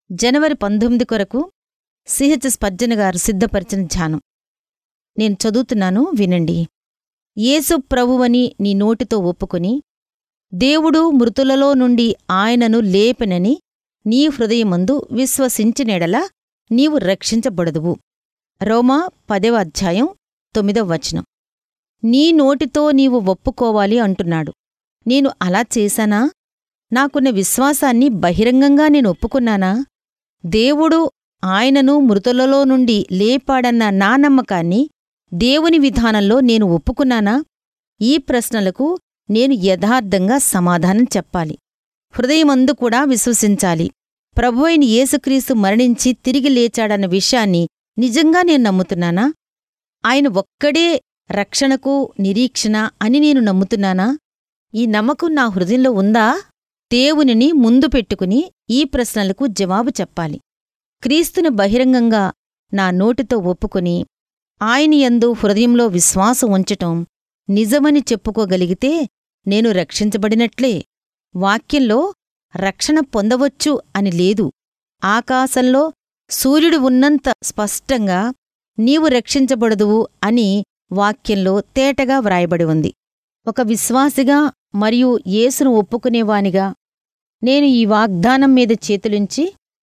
జనవరి పంతొమ్మిది కొరకు సిహెచ్ఎస్ పజ్జన గారు సిద్ధపరిచిన ధ్యానం నేను చదువుతున్నాను వినండి యేసు ప్రభువని నీ నోటితో ఒప్పుకొని దేవుడు మృతులలో నుండి ఆయనను లేపెనని నీ హృదయమందు విశ్వసించినెడల నీవు రక్షించబడదువు రోమా పదవ అధ్యాయం తొమ్మిదవ వచనం నీ నోటితో నీవు ఒప్పుకోవాలి అంటున్నాడు నేను అలా చేశానా నాకున్న విశ్వాసాన్ని బహిరంగంగా నేను ఒప్పుకున్నానా దేవుడు ఆయనను మృతులలో నుండి లేపాడన్న నా నమ్మకాన్ని దేవుని విధానంలో నేను ఒప్పుకున్నానా ఈ ప్రశ్నలకు నేను యథార్థంగా సమాధానం చెప్పాలి హృదయమందు కూడా విశ్వసించాలి ప్రభువైన యేసుక్రీస్తు మరణించి తిరిగి లేచాడన్న విషయాన్ని నిజంగా నేను నమ్ముతున్నానా ఆయన ఒక్కడే రక్షణకు నిరీక్షణ అని నేను నమ్ముతున్నానా ఈ నమ్మకం నా హృదయంలో ఉందా దేవునిని ముందు పెట్టుకుని ఈ ప్రశ్నలకు జవాబు చెప్పాలి క్రీస్తుని బహిరంగంగా నా నోటితో ఒప్పుకొని ఆయనయందు హృదయంలో విశ్వాసం ఉంచటం నిజమని చెప్పుకోగలిగితే నేను రక్షించబడినట్లే వాక్యంలో రక్షణ పొందవచ్చు అని లేదు ఆకాశంలో సూర్యుడు ఉన్నంత స్పష్టంగా నీవు రక్షించబడదువు అని వాక్యంలో తేటగా వ్రాయబడి ఉంది ఒక విశ్వాసిగా మరియు యేసును ఒప్పుకునేవానిగా నేను ఈ వాగ్దానం మీద చేతులుంచి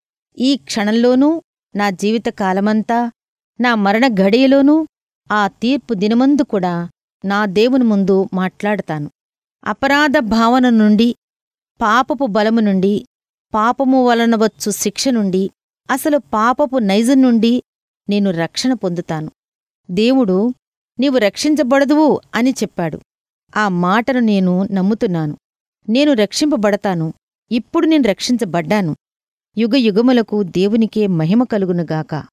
ఈ క్షణంలోనూ నా జీవితకాలమంతా నా మరణ ఘడియలోనూ ఆ తీర్పు దినమందు కూడా నా దేవుని ముందు మాట్లాడతాను అపరాధ భావన నుండి పాపపు బలము నుండి పాపము వలన వచ్చు శిక్ష నుండి అసలు పాపపు నైజం నుండి నేను రక్షణ పొందుతాను దేవుడు నీవు రక్షించబడదువు అని చెప్పాడు ఆ మాటను నేను నమ్ముతున్నాను నేను రక్షింపబడతాను ఇప్పుడు నేను రక్షించబడ్డాను యుగయుగములకు దేవునికే మహిమ కలుగునుగాక